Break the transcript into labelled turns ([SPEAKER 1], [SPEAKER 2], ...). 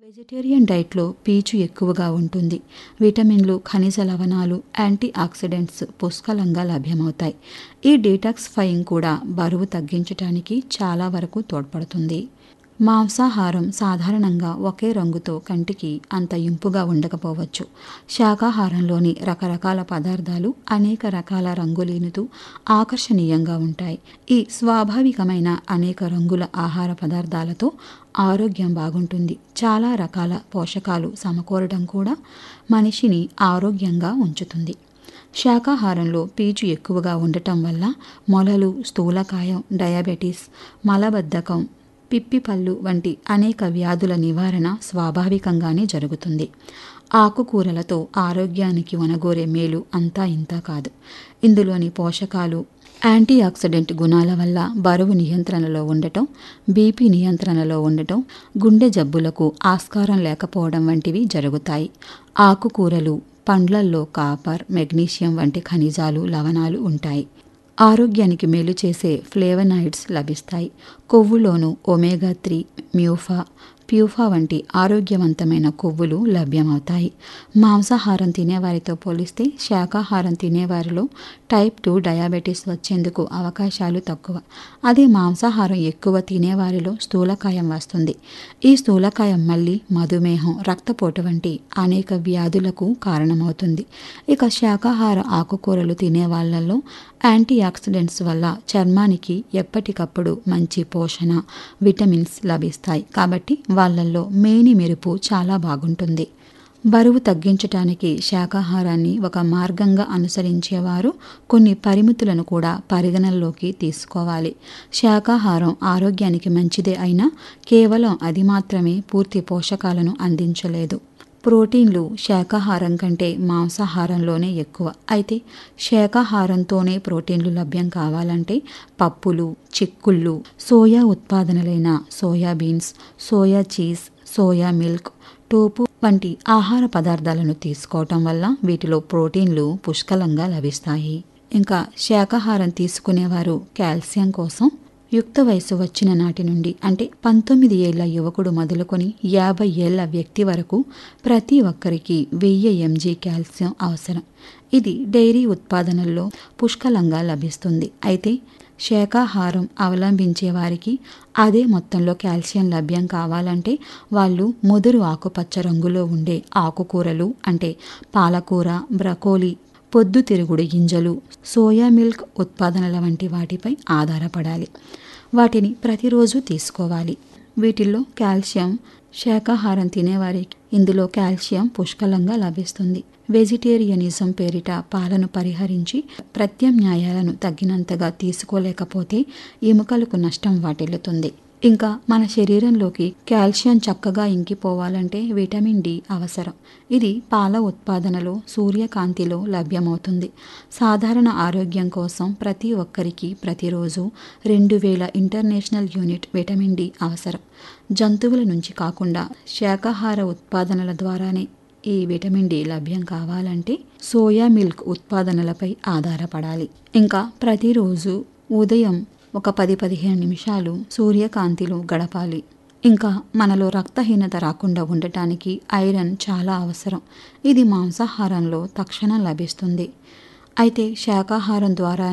[SPEAKER 1] vegetarian డైట్లో పీచు ఎక్కువగా ఉంటుంది విటమిన్లు ఖనిజ లవణాలు యాంటీ ఆక్సిడెంట్స్ పుష్కలంగా లభ్యమవుతాయి ఈ డీటాక్స్ఫైయింగ్ కూడా బరువు తగ్గించడానికి చాలా వరకు తోడ్పడుతుంది మాంసాహారం సాధారణంగా ఒకే రంగుతో కంటికి అంత ఇంపుగా ఉండకపోవచ్చు శాకాహారంలోని రకరకాల పదార్థాలు అనేక రకాల రంగులీనుతూ ఆకర్షణీయంగా ఉంటాయి ఈ స్వాభావికమైన అనేక రంగుల ఆహార పదార్థాలతో ఆరోగ్యం బాగుంటుంది చాలా రకాల పోషకాలు సమకూరడం కూడా మనిషిని ఆరోగ్యంగా ఉంచుతుంది శాకాహారంలో పీచు ఎక్కువగా ఉండటం వల్ల మొలలు స్థూలకాయం డయాబెటీస్ మలబద్ధకం పిప్పిపళ్ళు వంటి అనేక వ్యాధుల నివారణ స్వాభావికంగానే జరుగుతుంది ఆకుకూరలతో ఆరోగ్యానికి వనగోరే మేలు అంతా ఇంతా కాదు ఇందులోని పోషకాలు యాంటీ ఆక్సిడెంట్ గుణాల వల్ల బరువు నియంత్రణలో ఉండటం బీపీ నియంత్రణలో ఉండటం గుండె జబ్బులకు ఆస్కారం లేకపోవడం వంటివి జరుగుతాయి ఆకుకూరలు పండ్లల్లో కాపర్ మెగ్నీషియం వంటి ఖనిజాలు లవణాలు ఉంటాయి ఆరోగ్యానికి మేలు చేసే ఫ్లేవనాయిడ్స్ లభిస్తాయి కొవ్వులోను ఒమేగా త్రీ మ్యూఫా ప్యూఫా వంటి ఆరోగ్యవంతమైన కొవ్వులు లభ్యమవుతాయి మాంసాహారం తినేవారితో పోలిస్తే శాకాహారం తినేవారిలో టైప్ టూ డయాబెటీస్ వచ్చేందుకు అవకాశాలు తక్కువ అదే మాంసాహారం ఎక్కువ తినేవారిలో స్థూలకాయం వస్తుంది ఈ స్థూలకాయం మళ్ళీ మధుమేహం రక్తపోటు వంటి అనేక వ్యాధులకు కారణమవుతుంది ఇక శాకాహార ఆకుకూరలు తినే వాళ్ళల్లో యాంటీ ఆక్సిడెంట్స్ వల్ల చర్మానికి ఎప్పటికప్పుడు మంచి పోషణ విటమిన్స్ లభిస్తాయి కాబట్టి వాళ్ళల్లో మేని మెరుపు చాలా బాగుంటుంది బరువు తగ్గించటానికి శాకాహారాన్ని ఒక మార్గంగా అనుసరించేవారు కొన్ని పరిమితులను కూడా పరిగణనలోకి తీసుకోవాలి శాకాహారం ఆరోగ్యానికి మంచిదే అయినా కేవలం అది మాత్రమే పూర్తి పోషకాలను అందించలేదు ప్రోటీన్లు శాకాహారం కంటే మాంసాహారంలోనే ఎక్కువ అయితే శాకాహారంతోనే ప్రోటీన్లు లభ్యం కావాలంటే పప్పులు చిక్కుళ్ళు సోయా ఉత్పాదనలైన soybeans soya cheese soya milk tofu వంటి ఆహార పదార్థాలను తీసుకోవటం వల్ల వీటిలో ప్రోటీన్లు పుష్కలంగా లభిస్తాయి ఇంకా శాకాహారం తీసుకునేవారు కాల్షియం కోసం యుక్త వయసు వచ్చిన నాటి నుండి అంటే పంతొమ్మిది ఏళ్ల యువకుడు మొదలుకొని యాభై ఏళ్ల వ్యక్తి వరకు ప్రతి ఒక్కరికి వెయ్యి ఎంజీ కాల్షియం అవసరం ఇది డైరీ ఉత్పాదనల్లో పుష్కలంగా లభిస్తుంది అయితే శాకాహారం అవలంబించే వారికి అదే మొత్తంలో కాల్షియం లభ్యం కావాలంటే వాళ్ళు ముదురు ఆకుపచ్చ రంగులో ఉండే ఆకుకూరలు అంటే పాలకూర బ్రకోలీ పొద్దుతిరుగుడు గింజలు సోయా మిల్క్ ఉత్పాదనల వంటి వాటిపై ఆధారపడాలి వాటిని ప్రతిరోజు తీసుకోవాలి వీటిల్లో కాల్షియం శాకాహారం తినేవారికి ఇందులో కాల్షియం పుష్కలంగా లభిస్తుంది వెజిటేరియనిజం పేరిట పాలను పరిహరించి ప్రత్యామ్నాయాలను తగినంతగా తీసుకోలేకపోతే ఎముకలకు నష్టం వాటిల్లుతుంది ఇంకా మన శరీరంలోకి కాల్షియం చక్కగా ఇంకిపోవాలంటే విటమిన్ డి అవసరం ఇది పాల ఉత్పాదనలో సూర్యకాంతిలో లభ్యమవుతుంది సాధారణ ఆరోగ్యం కోసం ప్రతి ఒక్కరికి ప్రతిరోజు రెండు వేల ఇంటర్నేషనల్ యూనిట్ విటమిన్ డి అవసరం జంతువుల నుంచి కాకుండా శాకాహార ఉత్పాదనల ద్వారానే ఈ విటమిన్ డి లభ్యం కావాలంటే సోయా మిల్క్ ఉత్పాదనలపై ఆధారపడాలి ఇంకా ప్రతిరోజు ఉదయం ఒక పది పదిహేను నిమిషాలు సూర్యకాంతిలో గడపాలి ఇంకా మనలో రక్తహీనత రాకుండా ఉండటానికి ఐరన్ చాలా అవసరం ఇది మాంసాహారంలో తక్షణం లభిస్తుంది అయితే శాకాహారం ద్వారా